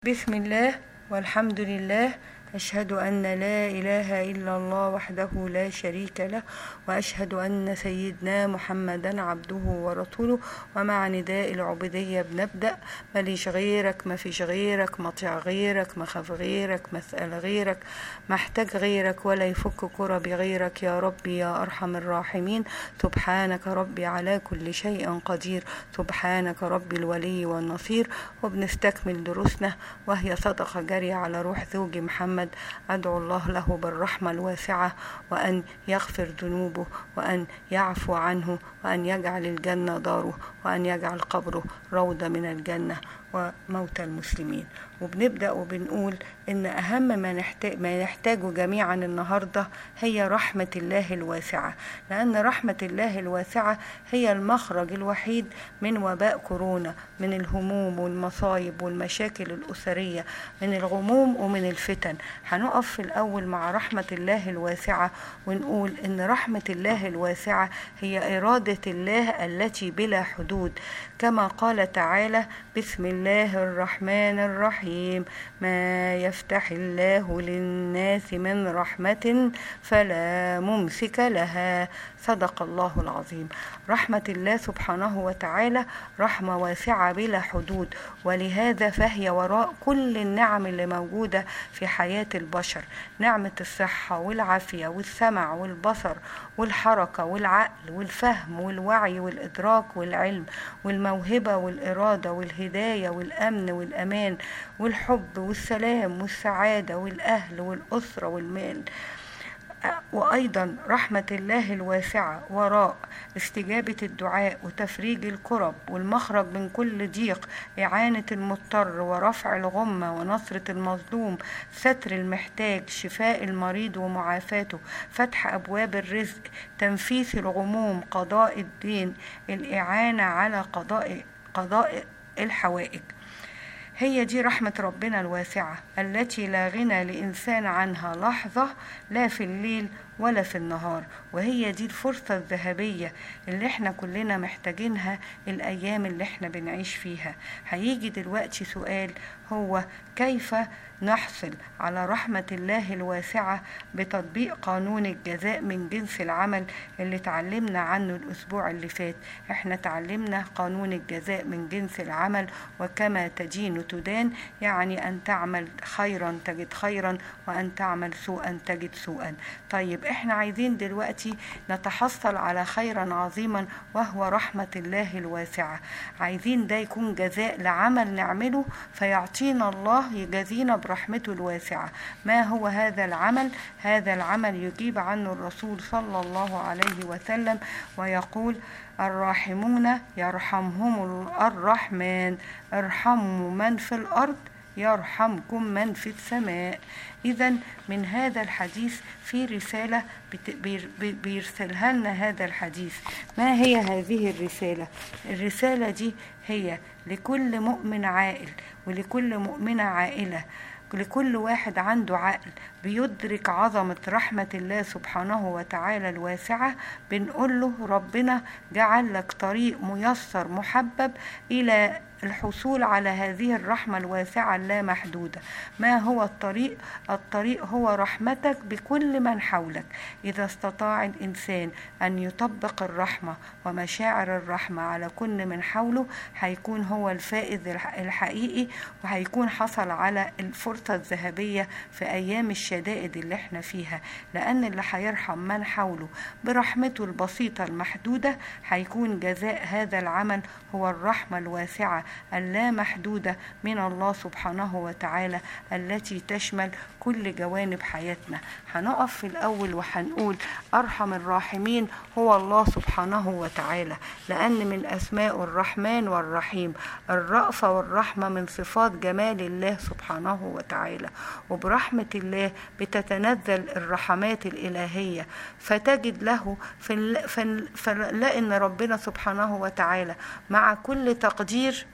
بسم الله والحمد لله أشهد أن لا إله إلا الله وحده لا شريك له وأشهد أن سيدنا محمدا عبده ورسوله ومع نداء العبودية بنبدأ ماليش غيرك ما فيش غيرك مطيع غيرك مخاف غيرك مسأل غيرك محتاج غيرك ولا يفك كرب غيرك يا ربي يا أرحم الراحمين سبحانك ربي على كل شيء قدير سبحانك ربي الولي والنصير وبنستكمل دروسنا وهي صدقة جارية على روح زوجي محمد محمد أدعو الله له بالرحمة الواسعة وأن يغفر ذنوبه وأن يعفو عنه وأن يجعل الجنة داره وأن يجعل قبره روضة من الجنة وموتى المسلمين وبنبدأ وبنقول إن أهم ما نحتاج ما نحتاجه جميعا النهاردة هي رحمة الله الواسعة لأن رحمة الله الواسعة هي المخرج الوحيد من وباء كورونا من الهموم والمصايب والمشاكل الأسرية من الغموم ومن الفتن هنقف في الأول مع رحمة الله الواسعة ونقول إن رحمة الله الواسعة هي إرادة الله التي بلا حدود كما قال تعالى بسم الله الرحمن الرحيم ما يفتح الله للناس من رحمة فلا ممسك لها صدق الله العظيم رحمة الله سبحانه وتعالى رحمة واسعة بلا حدود ولهذا فهي وراء كل النعم اللي موجودة في حياة البشر نعمة الصحة والعافية والسمع والبصر والحركة والعقل والفهم والوعي والإدراك والعلم والموهبة والإرادة والهداية والأمن والأمان والحب والسلام والسعادة والأهل والأسرة والمال وأيضا رحمة الله الواسعة وراء استجابة الدعاء وتفريج الكرب والمخرج من كل ضيق إعانة المضطر ورفع الغمة ونصرة المظلوم ستر المحتاج شفاء المريض ومعافاته فتح أبواب الرزق تنفيس الغموم قضاء الدين الإعانة على قضاء قضاء الحوائج هي دي رحمة ربنا الواسعة التي لا غنى لإنسان عنها لحظة لا في الليل ولا في النهار وهي دي الفرصة الذهبية اللي احنا كلنا محتاجينها الأيام اللي احنا بنعيش فيها هيجي دلوقتي سؤال هو كيف نحصل على رحمة الله الواسعة بتطبيق قانون الجزاء من جنس العمل اللي تعلمنا عنه الأسبوع اللي فات احنا تعلمنا قانون الجزاء من جنس العمل وكما تدين تدان يعني أن تعمل خيرا تجد خيرا وأن تعمل سوءا تجد سوءا طيب احنا عايزين دلوقتي نتحصل على خيرا عظيما وهو رحمة الله الواسعة عايزين ده يكون جزاء لعمل نعمله فيعطينا الله يجازينا برحمته الواسعة ما هو هذا العمل هذا العمل يجيب عنه الرسول صلى الله عليه وسلم ويقول الراحمون يرحمهم الرحمن ارحموا من في الأرض يرحمكم من في السماء إذا من هذا الحديث في رسالة بيرسلها لنا هذا الحديث ما هي هذه الرسالة الرسالة دي هي لكل مؤمن عائل ولكل مؤمنة عائلة لكل واحد عنده عقل بيدرك عظمة رحمة الله سبحانه وتعالى الواسعة بنقول له ربنا جعل لك طريق ميسر محبب إلى الحصول على هذه الرحمة الواسعة اللامحدودة ما هو الطريق؟ الطريق هو رحمتك بكل من حولك إذا استطاع الإنسان أن يطبق الرحمة ومشاعر الرحمة على كل من حوله هيكون هو الفائز الحقيقي وهيكون حصل على الفرصة الذهبية في أيام الشدائد اللي احنا فيها لأن اللي هيرحم من حوله برحمته البسيطة المحدودة هيكون جزاء هذا العمل هو الرحمة الواسعة اللامحدودة من الله سبحانه وتعالى التي تشمل كل جوانب حياتنا هنقف في الأول وهنقول أرحم الراحمين هو الله سبحانه وتعالى لأن من أسماء الرحمن والرحيم الرأفة والرحمة من صفات جمال الله سبحانه وتعالى وبرحمة الله بتتنزل الرحمات الإلهية فتجد له في فنلاقي إن ربنا سبحانه وتعالى مع كل تقدير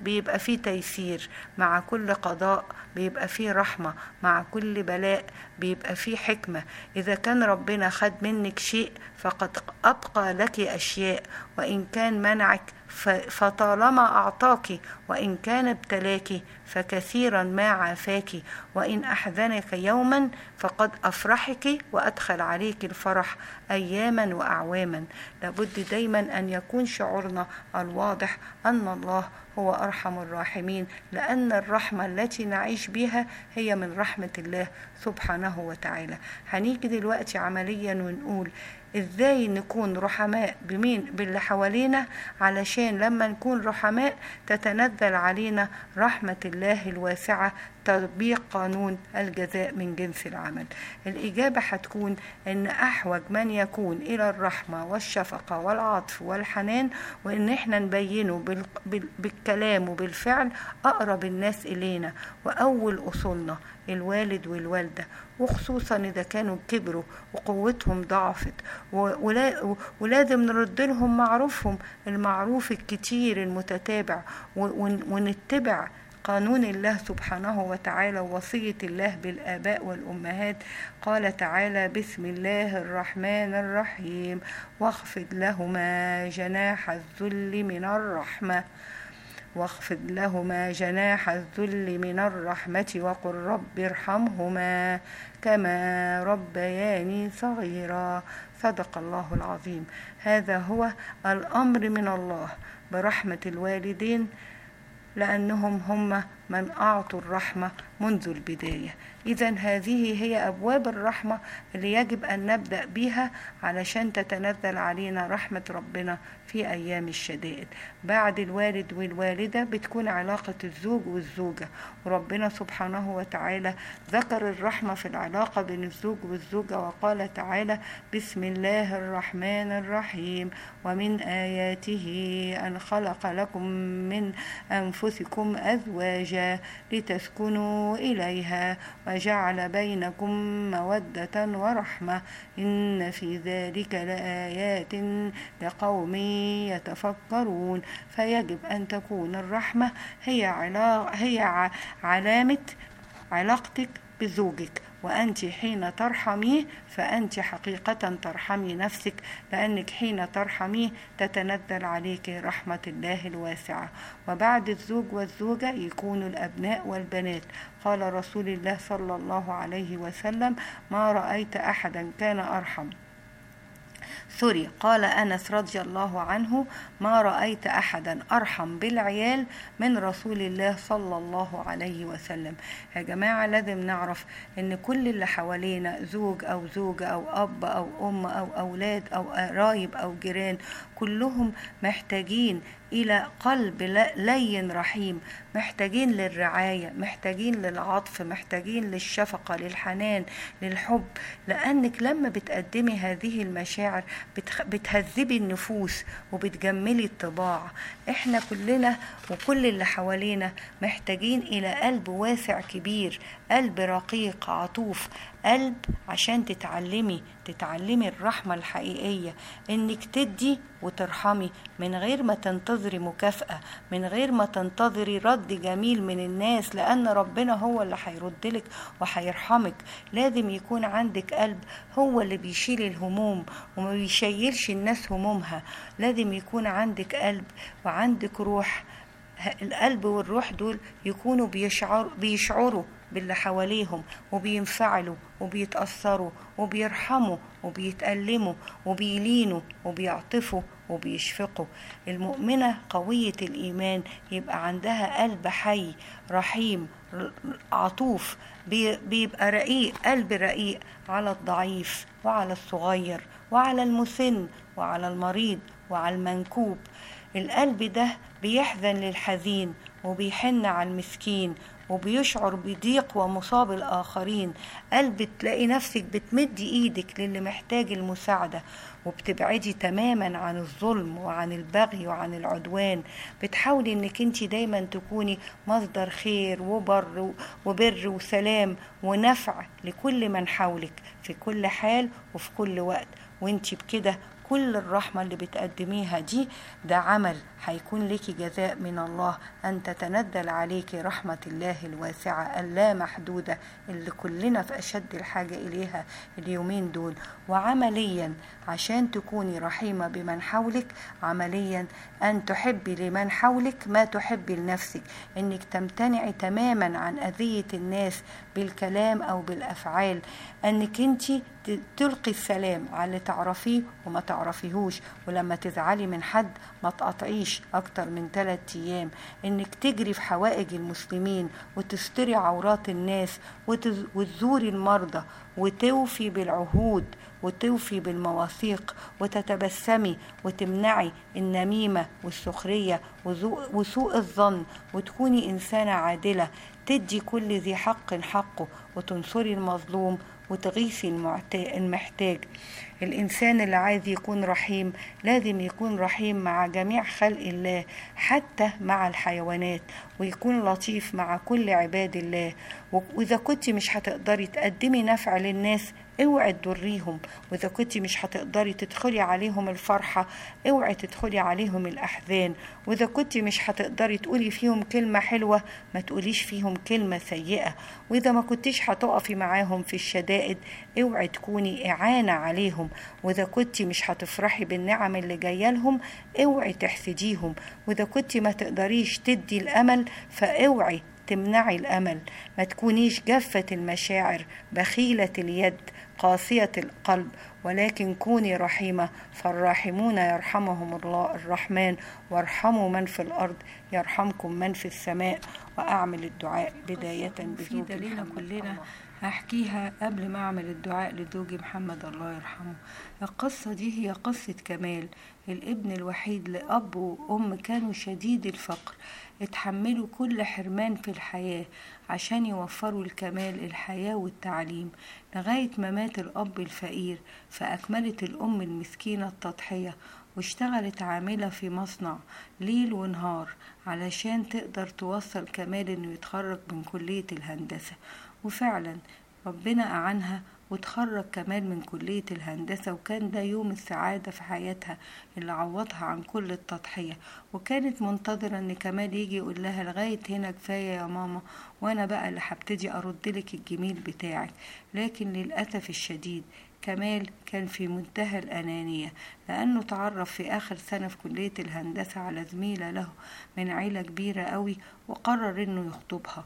بيبقى فيه تيسير مع كل قضاء بيبقى فيه رحمة مع كل بلاء بيبقى فيه حكمة إذا كان ربنا خد منك شيء فقد أبقى لك أشياء وإن كان منعك فطالما أعطاك وإن كان ابتلاك فكثيرا ما عافاك وإن أحزنك يوما فقد أفرحك وأدخل عليك الفرح أياما وأعواما لابد دايما أن يكون شعورنا الواضح أن الله هو أرحم الراحمين لأن الرحمة التي نعيش بها هي من رحمة الله سبحانه وتعالى هنيجي دلوقتي عمليا ونقول ازاي نكون رحماء بمين باللي حوالينا علشان لما نكون رحماء تتنزل علينا رحمة الله الواسعة تطبيق قانون الجزاء من جنس العمل الإجابة هتكون أن أحوج من يكون إلى الرحمة والشفقة والعطف والحنان وإن إحنا نبينه بالكلام وبالفعل أقرب الناس إلينا وأول أصولنا الوالد والوالدة وخصوصا إذا كانوا كبروا وقوتهم ضعفت ولازم نرد لهم معروفهم المعروف الكتير المتتابع ونتبع قانون الله سبحانه وتعالى ووصية الله بالآباء والأمهات قال تعالى بسم الله الرحمن الرحيم واخفض لهما جناح الذل من الرحمة واخفض لهما جناح الذل من الرحمة وقل رب ارحمهما كما ربياني صغيرا صدق الله العظيم هذا هو الأمر من الله برحمة الوالدين لأنهم هم من أعطوا الرحمة منذ البداية إذا هذه هي أبواب الرحمة اللي يجب أن نبدأ بها علشان تتنزل علينا رحمة ربنا في أيام الشدائد بعد الوالد والوالدة بتكون علاقة الزوج والزوجة وربنا سبحانه وتعالى ذكر الرحمة في العلاقة بين الزوج والزوجة وقال تعالى بسم الله الرحمن الرحيم ومن آياته أن خلق لكم من أنفسكم أزواجا لتسكنوا إليها وجعل بينكم مودة ورحمة إن في ذلك لآيات لقوم يتفكرون فيجب أن تكون الرحمة هي, علاق هي علامة علاقتك بزوجك وأنت حين ترحميه فأنت حقيقة ترحمي نفسك لأنك حين ترحميه تتنزل عليك رحمة الله الواسعة وبعد الزوج والزوجة يكون الأبناء والبنات قال رسول الله صلى الله عليه وسلم ما رأيت أحدا كان أرحم سوري قال أنس رضي الله عنه ما رأيت أحدا أرحم بالعيال من رسول الله صلى الله عليه وسلم يا جماعة لازم نعرف أن كل اللي حوالينا زوج أو زوجة أو أب أو أم أو أولاد أو قرايب أو جيران كلهم محتاجين إلى قلب لين رحيم محتاجين للرعاية محتاجين للعطف محتاجين للشفقة للحنان للحب لأنك لما بتقدمي هذه المشاعر بتهذبي النفوس وبتجملي الطباع احنا كلنا وكل اللي حوالينا محتاجين إلى قلب واسع كبير قلب رقيق عطوف قلب عشان تتعلمي تتعلمي الرحمة الحقيقية انك تدي وترحمي من غير ما تنتظري مكافأة من غير ما تنتظري رد جميل من الناس لأن ربنا هو اللي هيردلك وهيرحمك لازم يكون عندك قلب هو اللي بيشيل الهموم وما بيشيلش الناس همومها لازم يكون عندك قلب وعندك روح القلب والروح دول يكونوا بيشعر بيشعروا باللي حواليهم وبينفعلوا وبيتأثروا وبيرحموا وبيتألموا وبيلينوا وبيعطفوا وبيشفقوا المؤمنة قوية الإيمان يبقى عندها قلب حي رحيم عطوف بيبقى رقيق قلب رقيق على الضعيف وعلى الصغير وعلى المسن وعلى المريض وعلى المنكوب القلب ده بيحزن للحزين وبيحن على المسكين وبيشعر بضيق ومصاب الآخرين قلب تلاقي نفسك بتمدي إيدك للي محتاج المساعدة وبتبعدي تماما عن الظلم وعن البغي وعن العدوان بتحاولي انك انت دايما تكوني مصدر خير وبر وبر وسلام ونفع لكل من حولك في كل حال وفي كل وقت وانت بكده كل الرحمة اللي بتقدميها دي ده عمل هيكون لك جزاء من الله أن تتندل عليك رحمة الله الواسعة اللا محدودة اللي كلنا في أشد الحاجة إليها اليومين دول وعمليا عشان تكوني رحيمة بمن حولك عمليا أن تحبي لمن حولك ما تحبي لنفسك إنك تمتنعي تماما عن أذية الناس بالكلام أو بالأفعال أنك أنت تلقي السلام على اللي تعرفيه وما تعرفيهوش ولما تزعلي من حد ما تقطعيش أكتر من ثلاثة أيام إنك تجري في حوائج المسلمين وتستري عورات الناس وتزوري المرضى وتوفي بالعهود وتوفي بالمواثيق وتتبسمي وتمنعي النميمة والسخرية وسوء الظن وتكوني إنسانة عادلة تدي كل ذي حق حقه وتنصري المظلوم وتغيثي المحتاج الإنسان اللي عايز يكون رحيم لازم يكون رحيم مع جميع خلق الله حتى مع الحيوانات ويكون لطيف مع كل عباد الله وإذا كنت مش هتقدري تقدمي نفع للناس اوعي تضريهم واذا كنت مش هتقدري تدخلي عليهم الفرحة اوعي تدخلي عليهم الاحزان واذا كنت مش هتقدري تقولي فيهم كلمة حلوة ما تقوليش فيهم كلمة سيئة واذا ما كنتيش هتقفي معاهم في الشدائد اوعي تكوني اعانة عليهم واذا كنت مش هتفرحي بالنعم اللي جايه لهم اوعي تحسديهم واذا كنت ما تقدريش تدي الامل فاوعي تمنعي الامل ما تكونيش جافه المشاعر بخيله اليد قاسيه القلب ولكن كوني رحيمه فالراحمون يرحمهم الله الرحمن وارحموا من في الارض يرحمكم من في السماء واعمل الدعاء بدايه بزوج لنا كلنا هحكيها قبل ما اعمل الدعاء لزوجي محمد الله يرحمه القصة دي هي قصة كمال الابن الوحيد لأب وأم كانوا شديد الفقر اتحملوا كل حرمان في الحياة عشان يوفروا الكمال الحياة والتعليم لغاية ما مات الأب الفقير فأكملت الأم المسكينة التضحية واشتغلت عاملة في مصنع ليل ونهار علشان تقدر توصل كمال انه يتخرج من كلية الهندسة وفعلا ربنا أعانها وتخرج كمال من كلية الهندسة وكان ده يوم السعادة في حياتها اللي عوضها عن كل التضحية وكانت منتظرة ان كمال يجي يقول لها لغاية هنا كفاية يا ماما وانا بقى اللي هبتدي اردلك الجميل بتاعك لكن للأسف الشديد كمال كان في منتهى الأنانية لأنه تعرف في آخر سنة في كلية الهندسة على زميلة له من عيلة كبيرة قوي وقرر إنه يخطبها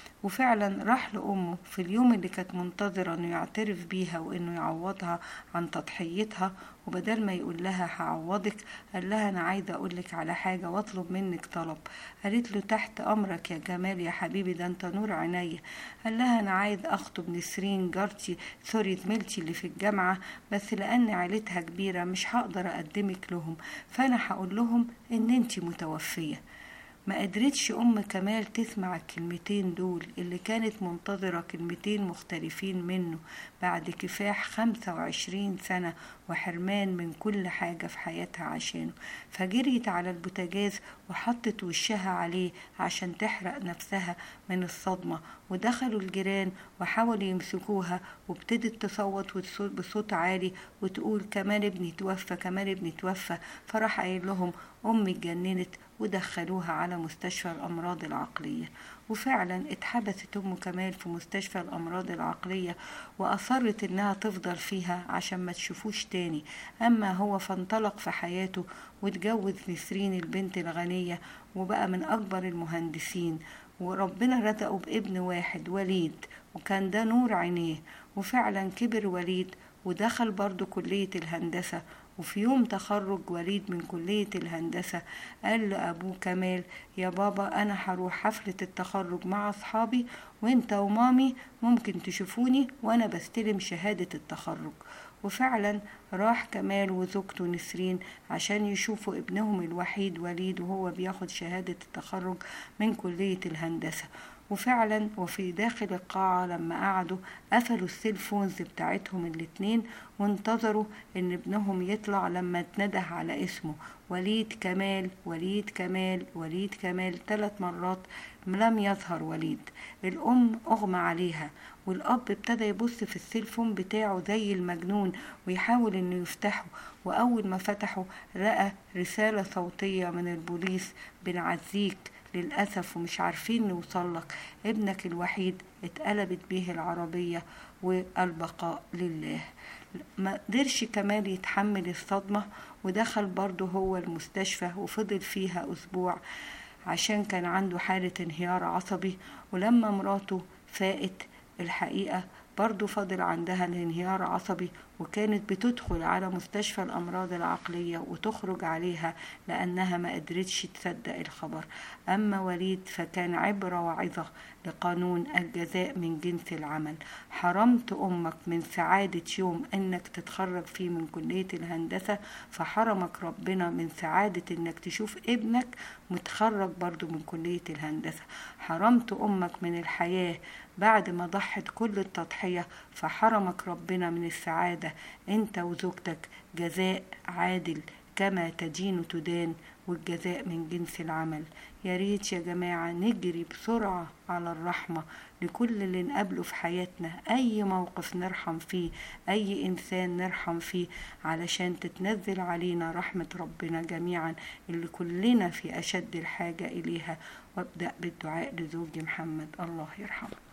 وفعلا راح لأمه في اليوم اللي كانت منتظرة إنه يعترف بيها وإنه يعوضها عن تضحيتها وبدل ما يقول لها هعوضك قال لها أنا عايزة أقولك على حاجة وأطلب منك طلب قالت له تحت أمرك يا جمال يا حبيبي ده أنت نور عينيا قال لها أنا عايز أخطب نسرين جارتي سوري زميلتي اللي في الجامعة بس لأن عيلتها كبيرة مش هقدر أقدمك لهم فأنا هقول لهم إن أنت متوفية ما قدرتش أم كمال تسمع الكلمتين دول اللي كانت منتظرة كلمتين مختلفين منه بعد كفاح خمسة وعشرين سنة وحرمان من كل حاجة في حياتها عشانه فجريت على البوتاجاز وحطت وشها عليه عشان تحرق نفسها من الصدمة ودخلوا الجيران وحاولوا يمسكوها وابتدت تصوت بصوت عالي وتقول كمان ابني توفى كمان ابني توفى فراح قايل لهم أمي اتجننت ودخلوها على مستشفى الأمراض العقلية وفعلا اتحبست أم كمال في مستشفى الأمراض العقلية وأصرت إنها تفضل فيها عشان ما تشوفوش تاني أما هو فانطلق في حياته واتجوز نسرين البنت الغنية وبقى من أكبر المهندسين وربنا رزقه بابن واحد وليد وكان ده نور عينيه وفعلا كبر وليد ودخل برضه كلية الهندسة وفي يوم تخرج وليد من كلية الهندسة قال لأبوه كمال يا بابا أنا هروح حفلة التخرج مع أصحابي وانت ومامي ممكن تشوفوني وأنا بستلم شهادة التخرج وفعلا راح كمال وزوجته نسرين عشان يشوفوا ابنهم الوحيد وليد وهو بياخد شهادة التخرج من كلية الهندسة وفعلا وفي داخل القاعة لما قعدوا قفلوا السيلفونز بتاعتهم الاتنين وانتظروا ان ابنهم يطلع لما اتنده على اسمه وليد كمال وليد كمال وليد كمال ثلاث مرات لم يظهر وليد الأم أغمى عليها والأب ابتدى يبص في السيلفون بتاعه زي المجنون ويحاول إنه يفتحه وأول ما فتحه لقى رسالة صوتية من البوليس بنعزيك للأسف ومش عارفين نوصلك ابنك الوحيد اتقلبت بيه العربية والبقاء لله ما قدرش كمال يتحمل الصدمة ودخل برضه هو المستشفى وفضل فيها أسبوع عشان كان عنده حالة انهيار عصبي ولما مراته فاقت الحقيقة برضه فضل عندها الانهيار عصبي وكانت بتدخل على مستشفى الأمراض العقلية وتخرج عليها لأنها ما قدرتش تصدق الخبر أما وليد فكان عبرة وعظة لقانون الجزاء من جنس العمل حرمت أمك من سعادة يوم أنك تتخرج فيه من كلية الهندسة فحرمك ربنا من سعادة أنك تشوف ابنك متخرج برضو من كلية الهندسة حرمت أمك من الحياة بعد ما ضحت كل التضحية فحرمك ربنا من السعادة انت وزوجتك جزاء عادل كما تدين تدان والجزاء من جنس العمل يا ريت يا جماعة نجري بسرعة على الرحمة لكل اللي نقابله في حياتنا أي موقف نرحم فيه أي إنسان نرحم فيه علشان تتنزل علينا رحمة ربنا جميعا اللي كلنا في أشد الحاجة إليها وابدأ بالدعاء لزوجي محمد الله يرحمه